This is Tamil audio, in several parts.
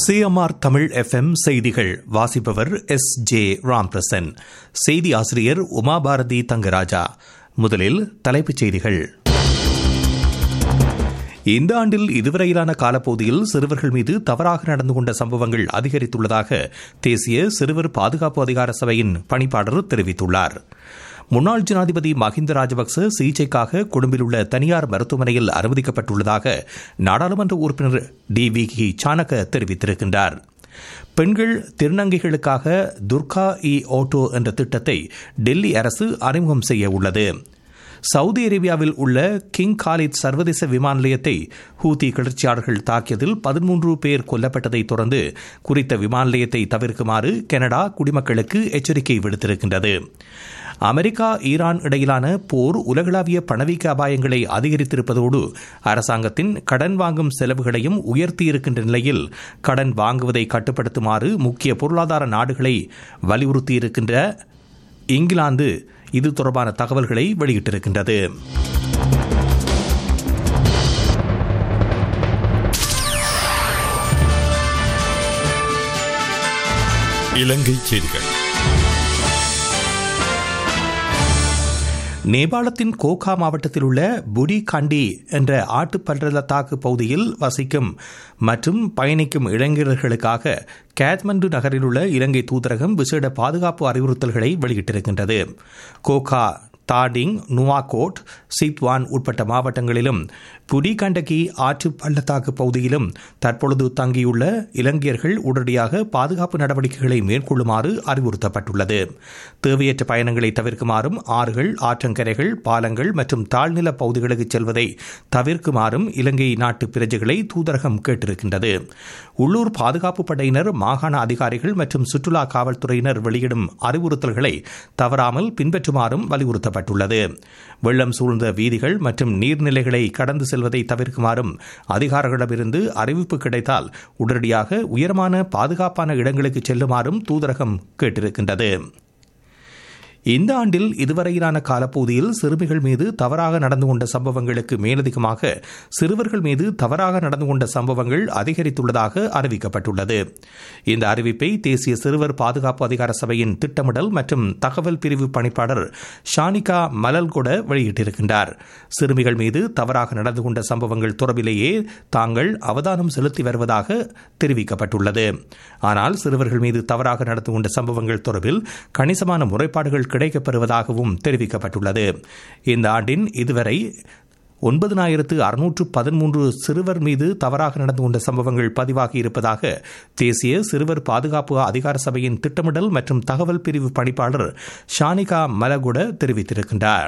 சிஎம்ஆர் தமிழ் எஃப்எம் செய்திகள் வாசிப்பவர் எஸ் ஜே ராம்பிரசன் செய்தி ஆசிரியர் உமாபாரதி தங்கராஜா முதலில் தலைப்புச் செய்திகள் இந்த ஆண்டில் இதுவரையிலான காலப்பகுதியில் சிறுவர்கள் மீது தவறாக நடந்து கொண்ட சம்பவங்கள் அதிகரித்துள்ளதாக தேசிய சிறுவர் பாதுகாப்பு அதிகார சபையின் பணிப்பாளர் தெரிவித்துள்ளார் முன்னாள் ஜனாதிபதி மஹிந்த ராஜபக்ச சிகிச்சைக்காக கொழும்பில் உள்ள தனியார் மருத்துவமனையில் அனுமதிக்கப்பட்டுள்ளதாக நாடாளுமன்ற உறுப்பினர் டி வி கி சானக தெரிவித்திருக்கின்றார் பெண்கள் திருநங்கைகளுக்காக துர்கா இ ஆட்டோ என்ற திட்டத்தை டெல்லி அரசு அறிமுகம் செய்ய உள்ளது சவுதி அரேபியாவில் உள்ள கிங் காலித் சர்வதேச விமான நிலையத்தை ஹூதி கிளர்ச்சியாளர்கள் தாக்கியதில் பதிமூன்று பேர் கொல்லப்பட்டதை தொடர்ந்து குறித்த விமான நிலையத்தை தவிர்க்குமாறு கனடா குடிமக்களுக்கு எச்சரிக்கை விடுத்திருக்கின்றது அமெரிக்கா ஈரான் இடையிலான போர் உலகளாவிய பணவீக்க அபாயங்களை அதிகரித்திருப்பதோடு அரசாங்கத்தின் கடன் வாங்கும் செலவுகளையும் உயர்த்தியிருக்கின்ற நிலையில் கடன் வாங்குவதை கட்டுப்படுத்துமாறு முக்கிய பொருளாதார நாடுகளை வலியுறுத்தியிருக்கின்ற இங்கிலாந்து இது தொடர்பான தகவல்களை வெளியிட்டிருக்கின்றது இலங்கை செய்திகள் நேபாளத்தின் கோகா மாவட்டத்தில் உள்ள புடி கண்டி என்ற ஆட்டுப்பள்ளத்தாக்கு பகுதியில் வசிக்கும் மற்றும் பயணிக்கும் இளைஞர்களுக்காக காத்மண்டு நகரில் உள்ள இலங்கை தூதரகம் விசேட பாதுகாப்பு அறிவுறுத்தல்களை வெளியிட்டிருக்கின்றது கோகா தாடிங் நுவாகோட் சித்வான் உட்பட்ட மாவட்டங்களிலும் புடிகண்டகி ஆற்று பள்ளத்தாக்கு பகுதியிலும் தற்பொழுது தங்கியுள்ள இலங்கையர்கள் உடனடியாக பாதுகாப்பு நடவடிக்கைகளை மேற்கொள்ளுமாறு அறிவுறுத்தப்பட்டுள்ளது தேவையற்ற பயணங்களை தவிர்க்குமாறும் ஆறுகள் ஆற்றங்கரைகள் பாலங்கள் மற்றும் தாழ்நில பகுதிகளுக்கு செல்வதை தவிர்க்குமாறும் இலங்கை நாட்டு பிரஜைகளை தூதரகம் கேட்டிருக்கின்றது உள்ளூர் பாதுகாப்பு படையினர் மாகாண அதிகாரிகள் மற்றும் சுற்றுலா காவல்துறையினர் வெளியிடும் அறிவுறுத்தல்களை தவறாமல் பின்பற்றுமாறும் வலியுறுத்தப்பட்டுள்ளது வெள்ளம் சூழ்ந்த வீதிகள் மற்றும் நீர்நிலைகளை கடந்து செல்வதை தவிர்க்குமாறும் அதிகாரிகளிடமிருந்து அறிவிப்பு கிடைத்தால் உடனடியாக உயரமான பாதுகாப்பான இடங்களுக்கு செல்லுமாறும் தூதரகம் கேட்டிருக்கின்றது இந்த ஆண்டில் இதுவரையிலான காலப்பகுதியில் சிறுமிகள் மீது தவறாக நடந்து கொண்ட சம்பவங்களுக்கு மேலதிகமாக சிறுவர்கள் மீது தவறாக நடந்து கொண்ட சம்பவங்கள் அதிகரித்துள்ளதாக அறிவிக்கப்பட்டுள்ளது இந்த அறிவிப்பை தேசிய சிறுவர் பாதுகாப்பு அதிகார சபையின் திட்டமிடல் மற்றும் தகவல் பிரிவு பணிப்பாளர் ஷானிகா மலல்கொட வெளியிட்டிருக்கின்றார் சிறுமிகள் மீது தவறாக நடந்து கொண்ட சம்பவங்கள் தொடர்பிலேயே தாங்கள் அவதானம் செலுத்தி வருவதாக தெரிவிக்கப்பட்டுள்ளது ஆனால் சிறுவர்கள் மீது தவறாக நடந்து கொண்ட சம்பவங்கள் தொடர்பில் கணிசமான முறைப்பாடுகள் கிடைக்கப்பெறுவதாகவும் தெரிவிக்கப்பட்டுள்ளது இந்த ஆண்டின் இதுவரை ஒன்பதினாயிரத்து அறுநூற்று பதிமூன்று சிறுவர் மீது தவறாக நடந்து கொண்ட சம்பவங்கள் பதிவாகி இருப்பதாக தேசிய சிறுவர் பாதுகாப்பு அதிகார சபையின் திட்டமிடல் மற்றும் தகவல் பிரிவு பணிப்பாளர் ஷானிகா மலகுட தெரிவித்திருக்கின்றார்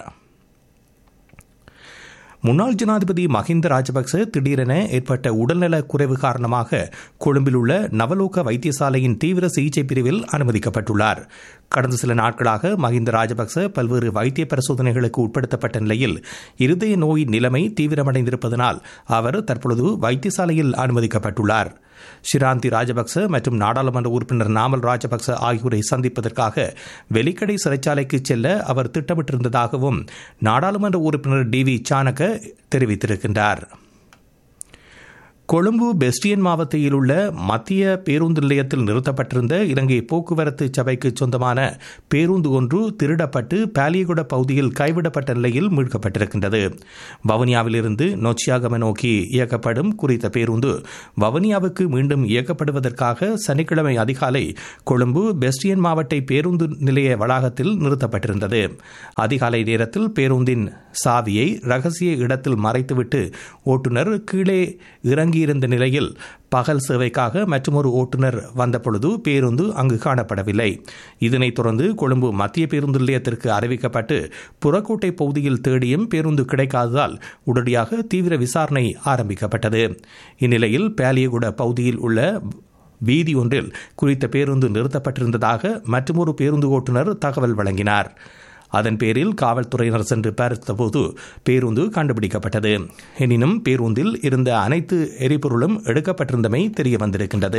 முன்னாள் ஜனாதிபதி மஹிந்த ராஜபக்ச திடீரென ஏற்பட்ட உடல்நல குறைவு காரணமாக கொழும்பில் உள்ள நவலோக வைத்தியசாலையின் தீவிர சிகிச்சை பிரிவில் அனுமதிக்கப்பட்டுள்ளார் கடந்த சில நாட்களாக மஹிந்த ராஜபக்ச பல்வேறு வைத்திய பரிசோதனைகளுக்கு உட்படுத்தப்பட்ட நிலையில் இருதய நோய் நிலைமை தீவிரமடைந்திருப்பதனால் அவர் தற்பொழுது வைத்தியசாலையில் அனுமதிக்கப்பட்டுள்ளார் ஷிராந்தி ராஜபக்ச மற்றும் நாடாளுமன்ற உறுப்பினர் நாமல் ராஜபக்ச ஆகியோரை சந்திப்பதற்காக வெலிக்கடை சிறைச்சாலைக்கு செல்ல அவர் திட்டமிட்டிருந்ததாகவும் நாடாளுமன்ற உறுப்பினர் டி வி சானக தெரிவித்திருக்கின்றார் கொழும்பு பெஸ்டியன் மாவட்டத்தில் உள்ள மத்திய பேருந்து நிலையத்தில் நிறுத்தப்பட்டிருந்த இலங்கை போக்குவரத்து சபைக்கு சொந்தமான பேருந்து ஒன்று திருடப்பட்டு பாலியகுட பகுதியில் கைவிடப்பட்ட நிலையில் மீட்கப்பட்டிருக்கின்றது வவுனியாவிலிருந்து நொச்சியாகம நோக்கி இயக்கப்படும் குறித்த பேருந்து வவுனியாவுக்கு மீண்டும் இயக்கப்படுவதற்காக சனிக்கிழமை அதிகாலை கொழும்பு பெஸ்டியன் மாவட்ட பேருந்து நிலைய வளாகத்தில் நிறுத்தப்பட்டிருந்தது அதிகாலை நேரத்தில் பேருந்தின் சாவியை ரகசிய இடத்தில் மறைத்துவிட்டு ஓட்டுநர் கீழே இறங்கி தங்கியிருந்த நிலையில் பகல் சேவைக்காக மற்றொரு ஓட்டுநர் வந்தபொழுது பேருந்து அங்கு காணப்படவில்லை இதனைத் தொடர்ந்து கொழும்பு மத்திய பேருந்து நிலையத்திற்கு அறிவிக்கப்பட்டு புறக்கோட்டை பகுதியில் தேடியும் பேருந்து கிடைக்காததால் உடனடியாக தீவிர விசாரணை ஆரம்பிக்கப்பட்டது இந்நிலையில் பேலியகுட பகுதியில் உள்ள வீதி ஒன்றில் குறித்த பேருந்து நிறுத்தப்பட்டிருந்ததாக மற்றொரு பேருந்து ஓட்டுநர் தகவல் வழங்கினார் அதன் பேரில் காவல்துறையினர் சென்று பார்த்தபோது பேருந்து கண்டுபிடிக்கப்பட்டது எனினும் பேருந்தில் இருந்த அனைத்து எரிபொருளும் எடுக்கப்பட்டிருந்தமை தெரிய வந்திருக்கின்றது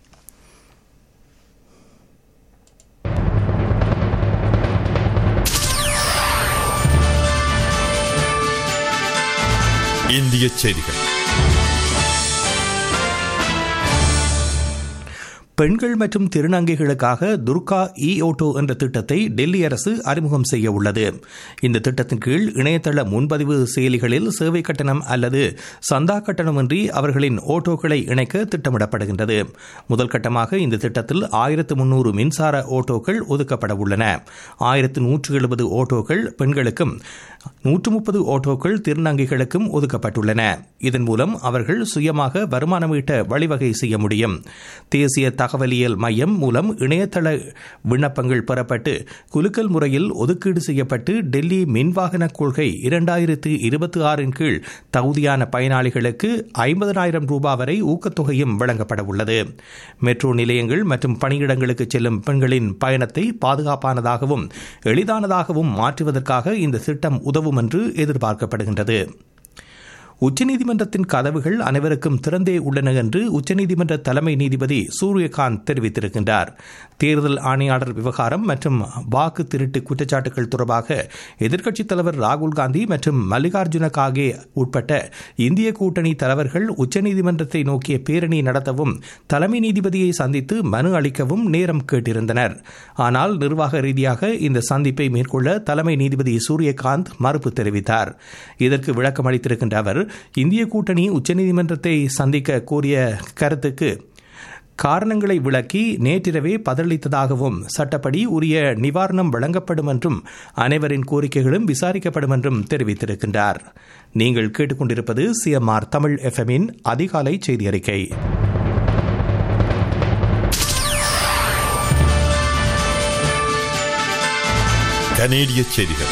இந்திய செய்திகள் இந்திய செய்திகள் பெண்கள் மற்றும் திருநங்கைகளுக்காக துர்கா இ ஓட்டோ என்ற திட்டத்தை டெல்லி அரசு அறிமுகம் செய்ய உள்ளது இந்த திட்டத்தின் கீழ் இணையதள முன்பதிவு செயலிகளில் சேவை கட்டணம் அல்லது சந்தா கட்டணமின்றி அவர்களின் ஓட்டோக்களை இணைக்க திட்டமிடப்படுகின்றது முதல் கட்டமாக இந்த திட்டத்தில் ஆயிரத்து முன்னூறு மின்சார ஓட்டோக்கள் ஒதுக்கப்பட உள்ளன ஆயிரத்து நூற்று எழுபது ஓட்டோக்கள் பெண்களுக்கும் நூற்று முப்பது ஓட்டோக்கள் திருநங்கைகளுக்கும் ஒதுக்கப்பட்டுள்ளன இதன் மூலம் அவர்கள் சுயமாக வருமானம் ஈட்ட வழிவகை செய்ய முடியும் தேசிய தகவலியல் மையம் மூலம் இணையதள விண்ணப்பங்கள் பெறப்பட்டு குலுக்கல் முறையில் ஒதுக்கீடு செய்யப்பட்டு டெல்லி மின்வாகன கொள்கை இரண்டாயிரத்து இருபத்தி ஆறின் கீழ் தகுதியான பயனாளிகளுக்கு ஐம்பதனாயிரம் ரூபாய் வரை ஊக்கத்தொகையும் வழங்கப்பட உள்ளது மெட்ரோ நிலையங்கள் மற்றும் பணியிடங்களுக்கு செல்லும் பெண்களின் பயணத்தை பாதுகாப்பானதாகவும் எளிதானதாகவும் மாற்றுவதற்காக இந்த திட்டம் உதவும் என்று எதிர்பார்க்கப்படுகின்றது உச்சநீதிமன்றத்தின் கதவுகள் அனைவருக்கும் திறந்தே உள்ளன என்று உச்சநீதிமன்ற தலைமை நீதிபதி சூரியகாந்த் தெரிவித்திருக்கின்றார் தேர்தல் ஆணையாளர் விவகாரம் மற்றும் வாக்கு திருட்டு குற்றச்சாட்டுகள் தொடர்பாக எதிர்க்கட்சித் தலைவர் ராகுல் காந்தி மற்றும் மல்லிகார்ஜுன காகே உட்பட்ட இந்திய கூட்டணி தலைவர்கள் உச்சநீதிமன்றத்தை நோக்கிய பேரணி நடத்தவும் தலைமை நீதிபதியை சந்தித்து மனு அளிக்கவும் நேரம் கேட்டிருந்தனர் ஆனால் நிர்வாக ரீதியாக இந்த சந்திப்பை மேற்கொள்ள தலைமை நீதிபதி சூரியகாந்த் மறுப்பு தெரிவித்தார் இதற்கு விளக்கம் அளித்திருக்கின்ற அவர் இந்திய கூட்டணி உச்சநீதிமன்றத்தை சந்திக்க கோரிய கருத்துக்கு காரணங்களை விளக்கி நேற்றிரவே பதிலளித்ததாகவும் சட்டப்படி உரிய நிவாரணம் வழங்கப்படும் என்றும் அனைவரின் கோரிக்கைகளும் விசாரிக்கப்படும் என்றும் தெரிவித்திருக்கின்றார் நீங்கள் கேட்டுக்கொண்டிருப்பது சிஎம்ஆர் தமிழ் எஃப்எம்மின் அதிகாலை செய்தி அறிக்கை கனேடிய செய்திகள்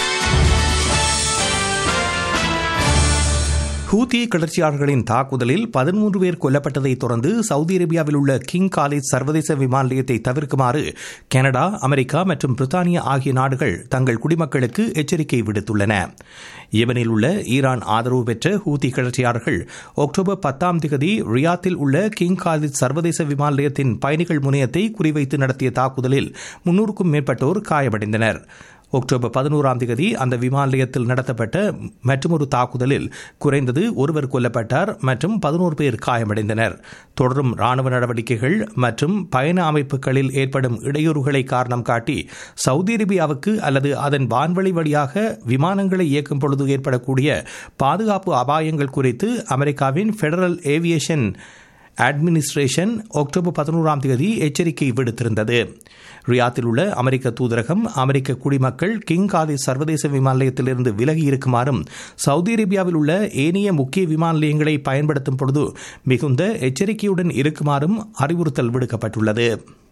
ஹூத்தி கிளர்ச்சியாளர்களின் தாக்குதலில் பதிமூன்று பேர் கொல்லப்பட்டதை தொடர்ந்து சவுதி அரேபியாவில் உள்ள கிங் காலேஜ் சர்வதேச விமான நிலையத்தை தவிர்க்குமாறு கனடா அமெரிக்கா மற்றும் பிரித்தானியா ஆகிய நாடுகள் தங்கள் குடிமக்களுக்கு எச்சரிக்கை விடுத்துள்ளன யெமனில் உள்ள ஈரான் ஆதரவு பெற்ற ஹூத்தி கிளர்ச்சியாளர்கள் அக்டோபர் பத்தாம் திகதி ரியாத்தில் உள்ள கிங் காலேஜ் சர்வதேச விமான நிலையத்தின் பயணிகள் முனையத்தை குறிவைத்து நடத்திய தாக்குதலில் முன்னூறுக்கும் மேற்பட்டோர் காயமடைந்தனர் அக்டோபர் பதினோராம் தேதி அந்த விமான நிலையத்தில் நடத்தப்பட்ட மற்றொரு தாக்குதலில் குறைந்தது ஒருவர் கொல்லப்பட்டார் மற்றும் பதினோரு பேர் காயமடைந்தனர் தொடரும் ராணுவ நடவடிக்கைகள் மற்றும் பயண அமைப்புகளில் ஏற்படும் இடையூறுகளை காரணம் காட்டி சவுதி அரேபியாவுக்கு அல்லது அதன் வான்வழி வழியாக விமானங்களை இயக்கும் பொழுது ஏற்படக்கூடிய பாதுகாப்பு அபாயங்கள் குறித்து அமெரிக்காவின் பெடரல் ஏவியேஷன் அட்மினிஸ்ட்ரேஷன் அக்டோபர் பதினோராம் தேதி எச்சரிக்கை விடுத்திருந்தது ரியாத்தில் உள்ள அமெரிக்க தூதரகம் அமெரிக்க குடிமக்கள் கிங் காலி சர்வதேச விமான நிலையத்திலிருந்து விலகி இருக்குமாறும் சவுதி அரேபியாவில் உள்ள ஏனைய முக்கிய விமான நிலையங்களை பயன்படுத்தும் பொழுது மிகுந்த எச்சரிக்கையுடன் இருக்குமாறும் அறிவுறுத்தல் விடுக்கப்பட்டுள்ளது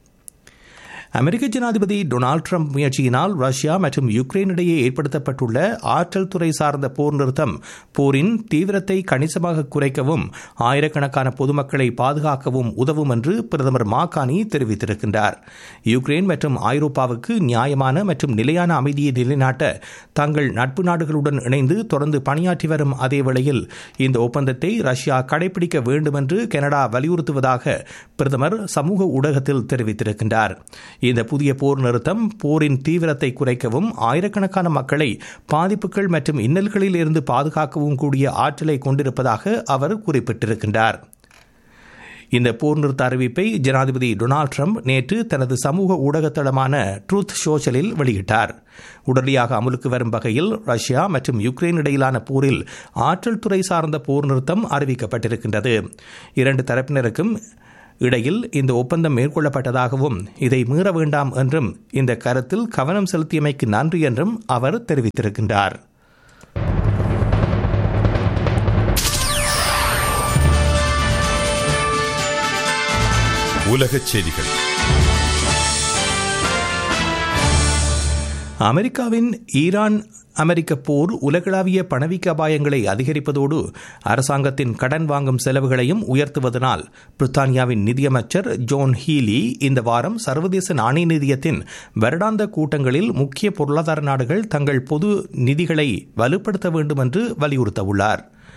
அமெரிக்க ஜனாதிபதி டொனால்டு ட்ரம்ப் முயற்சியினால் ரஷ்யா மற்றும் யுக்ரைன் இடையே ஏற்படுத்தப்பட்டுள்ள ஆற்றல் துறை சார்ந்த போர் நிறுத்தம் போரின் தீவிரத்தை கணிசமாக குறைக்கவும் ஆயிரக்கணக்கான பொதுமக்களை பாதுகாக்கவும் உதவும் என்று பிரதமர் மாகானி தெரிவித்திருக்கின்றார் யுக்ரைன் மற்றும் ஐரோப்பாவுக்கு நியாயமான மற்றும் நிலையான அமைதியை நிலைநாட்ட தங்கள் நட்பு நாடுகளுடன் இணைந்து தொடர்ந்து பணியாற்றி வரும் அதே வேளையில் இந்த ஒப்பந்தத்தை ரஷ்யா கடைபிடிக்க வேண்டும் என்று கனடா வலியுறுத்துவதாக பிரதமர் சமூக ஊடகத்தில் தெரிவித்திருக்கின்றார் இந்த புதிய போர் நிறுத்தம் போரின் தீவிரத்தை குறைக்கவும் ஆயிரக்கணக்கான மக்களை பாதிப்புகள் மற்றும் இன்னல்களில் இருந்து பாதுகாக்கவும் கூடிய ஆற்றலை கொண்டிருப்பதாக அவர் குறிப்பிட்டிருக்கின்றார் இந்த போர் நிறுத்த அறிவிப்பை ஜனாதிபதி டொனால்டு ட்ரம்ப் நேற்று தனது சமூக ஊடகத்தளமான ட்ரூத் சோஷலில் வெளியிட்டார் உடனடியாக அமலுக்கு வரும் வகையில் ரஷ்யா மற்றும் யுக்ரைன் இடையிலான போரில் ஆற்றல் துறை சார்ந்த போர் நிறுத்தம் அறிவிக்கப்பட்டிருக்கின்றது இரண்டு தரப்பினருக்கும் இடையில் இந்த ஒப்பந்தம் மேற்கொள்ளப்பட்டதாகவும் இதை மீற வேண்டாம் என்றும் இந்த கருத்தில் கவனம் செலுத்தியமைக்கு நன்றி என்றும் அவர் தெரிவித்திருக்கின்றார் உலகச் செய்திகள் அமெரிக்காவின் ஈரான் அமெரிக்க போர் உலகளாவிய பணவீக்க அபாயங்களை அதிகரிப்பதோடு அரசாங்கத்தின் கடன் வாங்கும் செலவுகளையும் உயர்த்துவதனால் பிரித்தானியாவின் நிதியமைச்சர் ஜோன் ஹீலி இந்த வாரம் சர்வதேச நாணய நிதியத்தின் வருடாந்த கூட்டங்களில் முக்கிய பொருளாதார நாடுகள் தங்கள் பொது நிதிகளை வலுப்படுத்த வேண்டும் என்று வலியுறுத்தவுள்ளார்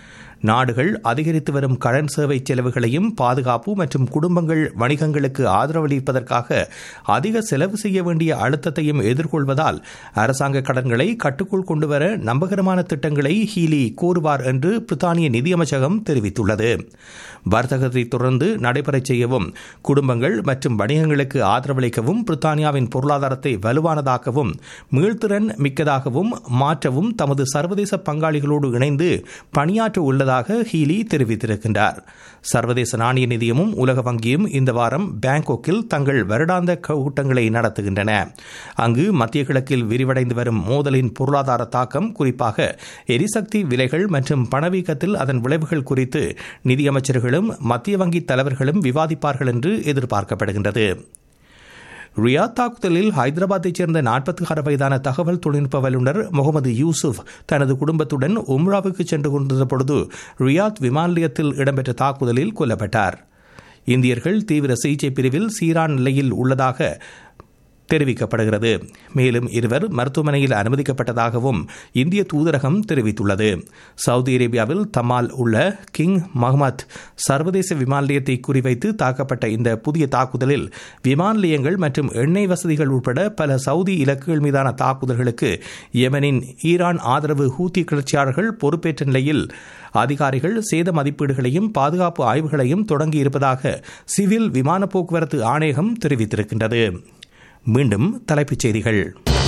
நாடுகள் அதிகரித்து வரும் கடன் சேவை செலவுகளையும் பாதுகாப்பு மற்றும் குடும்பங்கள் வணிகங்களுக்கு ஆதரவளிப்பதற்காக அதிக செலவு செய்ய வேண்டிய அழுத்தத்தையும் எதிர்கொள்வதால் அரசாங்க கடன்களை கட்டுக்குள் கொண்டுவர நம்பகரமான திட்டங்களை ஹீலி கோருவார் என்று பிரித்தானிய நிதியமைச்சகம் தெரிவித்துள்ளது வர்த்தகத்தை தொடர்ந்து நடைபெறச் செய்யவும் குடும்பங்கள் மற்றும் வணிகங்களுக்கு ஆதரவளிக்கவும் பிரித்தானியாவின் பொருளாதாரத்தை வலுவானதாகவும் மீள்திறன் மிக்கதாகவும் மாற்றவும் தமது சர்வதேச பங்காளிகளோடு இணைந்து பணியாற்ற உள்ளதாக ஹீலி தெரிவித்திருக்கின்றார் சர்வதேச நாணய நிதியமும் உலக வங்கியும் இந்த வாரம் பேங்காக்கில் தங்கள் வருடாந்த கூட்டங்களை நடத்துகின்றன அங்கு மத்திய கிழக்கில் விரிவடைந்து வரும் மோதலின் பொருளாதார தாக்கம் குறிப்பாக எரிசக்தி விலைகள் மற்றும் பணவீக்கத்தில் அதன் விளைவுகள் குறித்து நிதியமைச்சர்களும் மத்திய வங்கி தலைவர்களும் விவாதிப்பார்கள் என்று எதிர்பார்க்கப்படுகின்றது ரியாத் தாக்குதலில் ஹைதராபாத்தைச் சேர்ந்த நாற்பத்தி ஆறு வயதான தகவல் தொழில்நுட்ப வல்லுநர் முகமது யூசுப் தனது குடும்பத்துடன் உம்ராவுக்கு சென்று கொண்டிருந்த பொழுது ரியாத் விமான நிலையத்தில் இடம்பெற்ற தாக்குதலில் கொல்லப்பட்டார் இந்தியர்கள் தீவிர சிகிச்சை பிரிவில் சீரான நிலையில் உள்ளதாக தெரிவிக்கப்படுகிறது மேலும் இருவர் மருத்துவமனையில் அனுமதிக்கப்பட்டதாகவும் இந்திய தூதரகம் தெரிவித்துள்ளது சவுதி அரேபியாவில் தமால் உள்ள கிங் மஹமத் சர்வதேச விமான நிலையத்தை குறிவைத்து தாக்கப்பட்ட இந்த புதிய தாக்குதலில் விமான நிலையங்கள் மற்றும் எண்ணெய் வசதிகள் உட்பட பல சவுதி இலக்குகள் மீதான தாக்குதல்களுக்கு யெமனின் ஈரான் ஆதரவு ஹூத்தி கிளர்ச்சியாளர்கள் பொறுப்பேற்ற நிலையில் அதிகாரிகள் சேத மதிப்பீடுகளையும் பாதுகாப்பு ஆய்வுகளையும் தொடங்கியிருப்பதாக சிவில் விமான போக்குவரத்து ஆணையகம் தெரிவித்திருக்கின்றது மீண்டும் தலைப்புச் செய்திகள்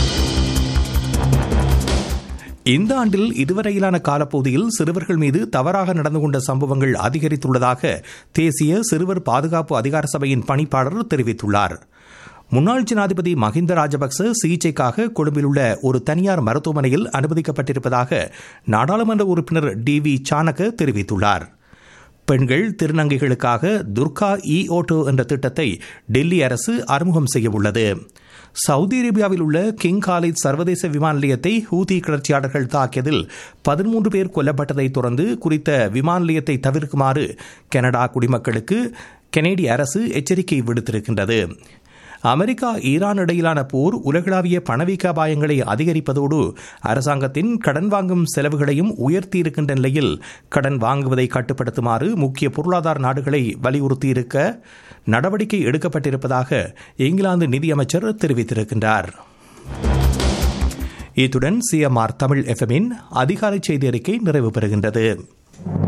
இந்த ஆண்டில் இதுவரையிலான காலப்பகுதியில் சிறுவர்கள் மீது தவறாக நடந்து கொண்ட சம்பவங்கள் அதிகரித்துள்ளதாக தேசிய சிறுவர் பாதுகாப்பு அதிகார சபையின் பணிப்பாளர் தெரிவித்துள்ளார் முன்னாள் ஜனாதிபதி மஹிந்த ராஜபக்ச சிகிச்சைக்காக கொழும்பில் உள்ள ஒரு தனியார் மருத்துவமனையில் அனுமதிக்கப்பட்டிருப்பதாக நாடாளுமன்ற உறுப்பினர் டி வி சாணக்க தெரிவித்துள்ளார் பெண்கள் திருநங்கைகளுக்காக துர்கா இ ஓட்டோ என்ற திட்டத்தை டெல்லி அரசு அறிமுகம் செய்யவுள்ளது சவுதி அரேபியாவில் உள்ள கிங் காலித் சர்வதேச விமான நிலையத்தை ஹூதி கிளர்ச்சியாளர்கள் தாக்கியதில் பதிமூன்று பேர் கொல்லப்பட்டதை தொடர்ந்து குறித்த விமான நிலையத்தை தவிர்க்குமாறு கனடா குடிமக்களுக்கு கனேடிய அரசு எச்சரிக்கை விடுத்திருக்கின்றது அமெரிக்கா ஈரான் இடையிலான போர் உலகளாவிய பணவீக்க அபாயங்களை அதிகரிப்பதோடு அரசாங்கத்தின் கடன் வாங்கும் செலவுகளையும் உயர்த்தியிருக்கின்ற நிலையில் கடன் வாங்குவதை கட்டுப்படுத்துமாறு முக்கிய பொருளாதார நாடுகளை வலியுறுத்தியிருக்க நடவடிக்கை எடுக்கப்பட்டிருப்பதாக இங்கிலாந்து நிதியமைச்சர் தெரிவித்திருக்கின்றார் இத்துடன் சிஎம்ஆர் தமிழ் எஃப்எம்மின் அதிகாலை செய்தி அறிக்கை நிறைவு பெறுகின்றது